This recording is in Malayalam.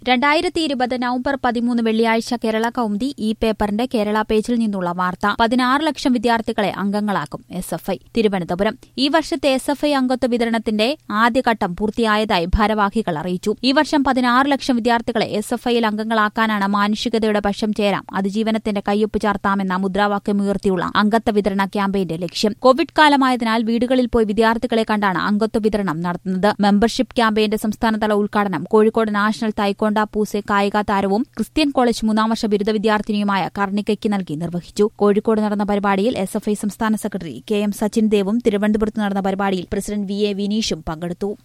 രണ്ടായിരത്തി ഇരുപത് നവംബർ പതിമൂന്ന് വെള്ളിയാഴ്ച കേരള കൗമുദി ഈ പേപ്പറിന്റെ കേരള പേജിൽ നിന്നുള്ള വാർത്ത പതിനാറ് ലക്ഷം വിദ്യാർത്ഥികളെ അംഗങ്ങളാക്കും എസ് എഫ് ഐ തിരുവനന്തപുരം ഈ വർഷത്തെ എസ് എഫ് ഐ അംഗത്വ വിതരണത്തിന്റെ ആദ്യഘട്ടം പൂർത്തിയായതായി ഭാരവാഹികൾ അറിയിച്ചു ഈ വർഷം പതിനാറ് ലക്ഷം വിദ്യാർത്ഥികളെ എസ് എഫ് ഐയിൽ അംഗങ്ങളാക്കാനാണ് മാനുഷികതയുടെ പക്ഷം ചേരാം അതിജീവനത്തിന്റെ കയ്യൊപ്പ് ചാർത്താമെന്ന മുദ്രാവാക്യമുയർത്തിയുള്ള അംഗത്വ വിതരണ ക്യാമ്പയിന്റെ ലക്ഷ്യം കോവിഡ് കാലമായതിനാൽ വീടുകളിൽ പോയി വിദ്യാർത്ഥികളെ കണ്ടാണ് അംഗത്വ വിതരണം നടത്തുന്നത് മെമ്പർഷിപ്പ് ക്യാമ്പയിന്റെ സംസ്ഥാനതല ഉദ്ഘാടനം കോഴിക്കോട് നാഷണൽ തൈക്കോണ്ട പൂസെ കായിക താരവും ക്രിസ്ത്യൻ കോളേജ് മൂന്നാം വർഷ ബിരുദ വിദ്യാർത്ഥിനിയുമായ കർണിക്കയ്ക്ക് നൽകി നിർവഹിച്ചു കോഴിക്കോട് നടന്ന പരിപാടിയിൽ എസ് എഫ് ഐ സംസ്ഥാന സെക്രട്ടറി കെ എം സച്ചിൻ ദേവും തിരുവനന്തപുരത്ത് നടന്ന പരിപാടിയിൽ പ്രസിഡന്റ് വി എ വിനീഷും പങ്കെടുത്തു